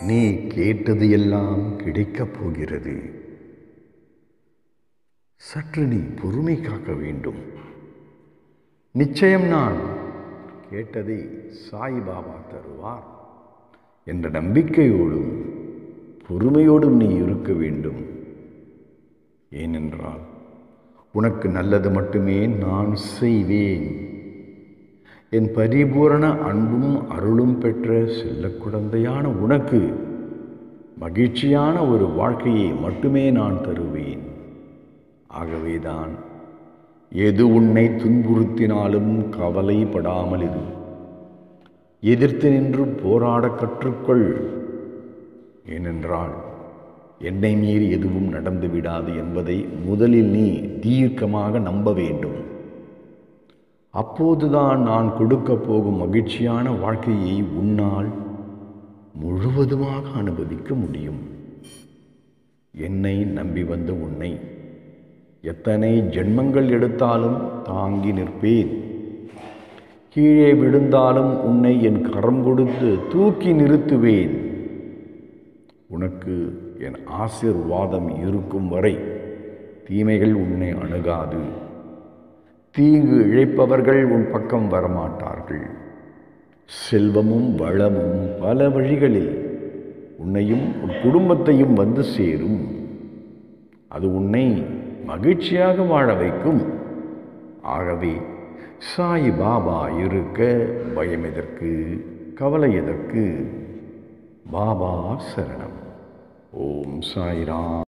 நீ கேட்டது எல்லாம் கிடைக்கப் போகிறது சற்று நீ பொறுமை காக்க வேண்டும் நிச்சயம் நான் கேட்டதை சாய்பாபா தருவார் என்ற நம்பிக்கையோடும் பொறுமையோடும் நீ இருக்க வேண்டும் ஏனென்றால் உனக்கு நல்லது மட்டுமே நான் செய்வேன் என் பரிபூரண அன்பும் அருளும் பெற்ற செல்ல குழந்தையான உனக்கு மகிழ்ச்சியான ஒரு வாழ்க்கையை மட்டுமே நான் தருவேன் ஆகவேதான் எது உன்னை துன்புறுத்தினாலும் கவலைப்படாமல் இரு எதிர்த்து நின்று போராட கற்றுக்கொள் ஏனென்றால் என்னை மீறி எதுவும் நடந்து விடாது என்பதை முதலில் நீ தீர்க்கமாக நம்ப வேண்டும் அப்போதுதான் நான் கொடுக்கப் போகும் மகிழ்ச்சியான வாழ்க்கையை உன்னால் முழுவதுமாக அனுபவிக்க முடியும் என்னை நம்பி வந்த உன்னை எத்தனை ஜென்மங்கள் எடுத்தாலும் தாங்கி நிற்பேன் கீழே விழுந்தாலும் உன்னை என் கரம் கொடுத்து தூக்கி நிறுத்துவேன் உனக்கு என் ஆசிர்வாதம் இருக்கும் வரை தீமைகள் உன்னை அணுகாது தீங்கு இழைப்பவர்கள் உன் பக்கம் வரமாட்டார்கள் செல்வமும் வளமும் பல வழிகளில் உன்னையும் உன் குடும்பத்தையும் வந்து சேரும் அது உன்னை மகிழ்ச்சியாக வாழ வைக்கும் ஆகவே சாய் பாபா இருக்க பயம் எதற்கு கவலை எதற்கு பாபா சரணம் ஓம் சாய்ராம்